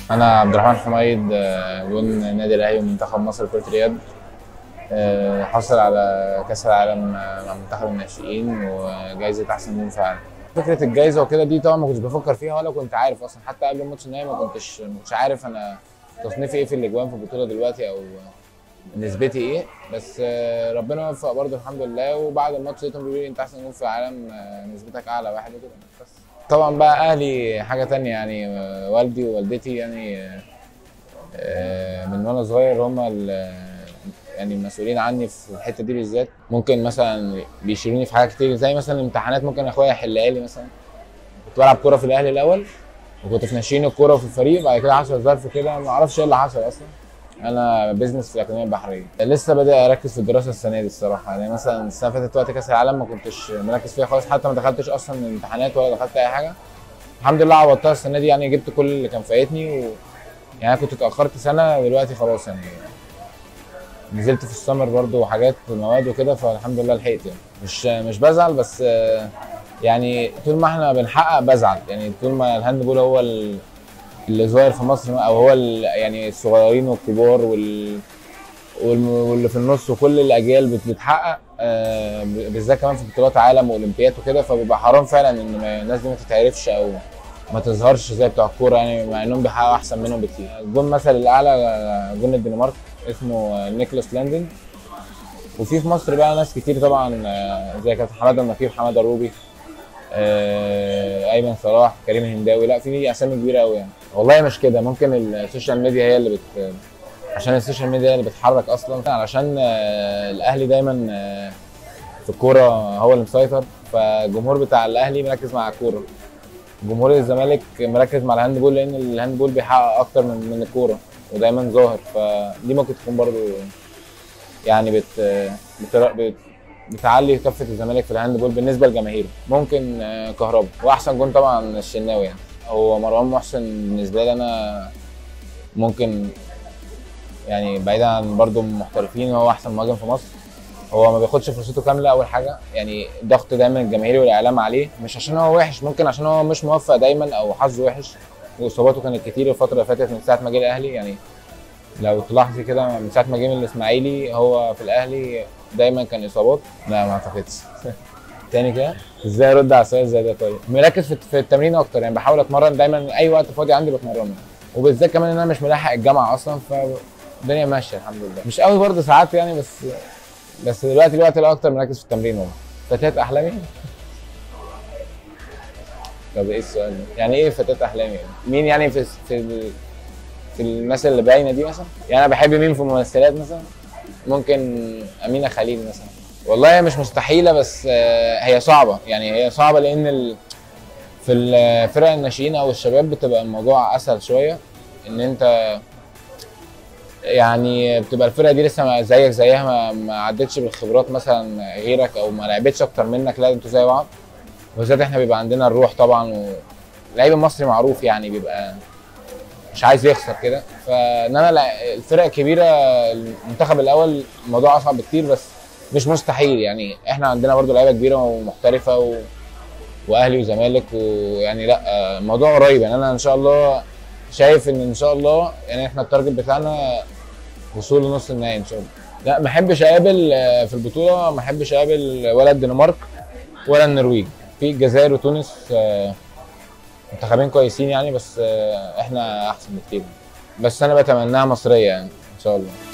انا عبد الرحمن حميد آه، جون النادي الاهلي ومنتخب مصر كره اليد آه، حصل على كاس العالم آه، مع منتخب الناشئين وجائزه احسن جون في العالم فكره الجائزه وكده دي طبعا ما كنتش بفكر فيها ولا كنت عارف اصلا حتى قبل الماتش النهائي ما كنتش ما كنتش عارف انا تصنيفي ايه في الاجوان في البطوله دلوقتي او نسبتي ايه بس آه، ربنا وفق برضه الحمد لله وبعد الماتش لقيتهم بيقولوا لي انت احسن جون في العالم آه، نسبتك اعلى واحد وكده بس طبعا بقى اهلي حاجه تانية يعني آه، والدي ووالدتي يعني آه، آه، من وانا صغير هم يعني المسؤولين عني في الحته دي بالذات ممكن مثلا بيشيلوني في حاجات كتير زي مثلا الامتحانات ممكن اخويا يحلها لي مثلا كنت بلعب كوره في الاهلي الاول وكنت في ناشئين الكوره وفي الفريق بعد كده حصل ظرف كده ما اعرفش ايه اللي حصل اصلا انا بيزنس في الاكاديميه البحريه لسه بادئ اركز في الدراسه السنه دي الصراحه يعني مثلا السنه اللي فاتت وقت كاس العالم ما كنتش مركز فيها خالص حتى ما دخلتش اصلا الامتحانات ولا دخلت اي حاجه الحمد لله عوضتها السنه دي يعني جبت كل اللي كان فايتني و... يعني انا كنت اتاخرت سنه دلوقتي خلاص يعني نزلت في السمر برضو حاجات مواد وكده فالحمد لله لحقت يعني مش مش بزعل بس آه، يعني طول ما احنا بنحقق بزعل يعني طول ما الهاند بول هو ال- اللي ظاهر في مصر او هو ال- يعني الصغيرين والكبار وال والم- واللي في النص وكل الاجيال بت- بتحقق آه، ب- بالذات كمان في بطولات عالم واولمبياد وكده فبيبقى حرام فعلا ان ما- الناس دي ما تتعرفش او ما تظهرش زي بتوع الكوره يعني مع انهم بيحققوا احسن منهم بكتير. الجون مثل الاعلى آه، جون الدنمارك اسمه آه، نيكلاس لاندن وفي في مصر بقى ناس كتير طبعا آه، زي كابتن حماده النقيب حماده الروبي آه، ايمن صلاح كريم الهنداوي لا في اسامي كبيره قوي يعني والله مش كده ممكن السوشيال ميديا هي اللي بت عشان السوشيال ميديا هي اللي بتحرك اصلا علشان آه، الاهلي دايما آه، في الكوره هو اللي مسيطر فالجمهور بتاع الاهلي مركز مع الكوره جمهور الزمالك مركز مع الهاند بول لان الهاند بول بيحقق اكتر من من الكوره ودايما ظاهر فدي ممكن تكون برضو يعني بت بت بت بتعلي كفه الزمالك في الهاند بول بالنسبه لجماهيره ممكن آه، كهربا واحسن جون طبعا الشناوي يعني هو مروان محسن بالنسبه لي انا ممكن يعني بعيدا عن برضو المحترفين هو احسن مهاجم في مصر هو ما بياخدش فرصته كامله اول حاجه يعني ضغط دايما الجماهيري والاعلام عليه مش عشان هو وحش ممكن عشان هو مش موفق دايما او حظه وحش واصاباته كانت كتير الفتره اللي فاتت من ساعه ما جه الاهلي يعني لو تلاحظي كده من ساعه ما جه من الاسماعيلي هو في الاهلي دايما كان اصابات لا ما اعتقدش تاني كده ازاي ارد على سؤال زي ده طيب مركز في, في التمرين اكتر يعني بحاول اتمرن دايما اي وقت فاضي عندي بتمرن وبالذات كمان ان انا مش ملاحق الجامعه اصلا فالدنيا ماشيه الحمد لله مش قوي برضه ساعات يعني بس بس دلوقتي الوقت الاكتر مركز في التمرين والله فتاة احلامي طب ايه السؤال ده؟ يعني ايه فتاة احلامي يعني؟ مين يعني في في ال- في الناس اللي باينه دي مثلا يعني انا بحب مين في الممثلات مثلا ممكن امينه خليل مثلا والله هي مش مستحيله بس آه، هي صعبه يعني هي صعبه لان ال... في الفرق الناشئين او الشباب بتبقى الموضوع اسهل شويه ان انت يعني بتبقى الفرقه دي لسه ما- زيك زيها ما, ما عدتش بالخبرات مثلا غيرك او ما لعبتش اكتر منك لا انتوا زي بعض وبالذات احنا بيبقى عندنا الروح طبعا واللعيب المصري معروف يعني بيبقى مش عايز يخسر كده فانما لا- الفرق الكبيره المنتخب الاول الموضوع اصعب بكتير بس مش مستحيل يعني احنا عندنا برضو لعيبه كبيره ومحترفه و... واهلي وزمالك ويعني لا آه، الموضوع قريب يعني انا ان شاء الله شايف ان ان شاء الله يعني احنا التارجت بتاعنا وصول لنص النهائي ان شاء الله لا ما احبش اقابل آه، في البطوله ما احبش اقابل ولا الدنمارك ولا النرويج في الجزائر وتونس آه، منتخبين كويسين يعني بس آه، احنا احسن بكتير بس انا بتمناها مصريه يعني ان شاء الله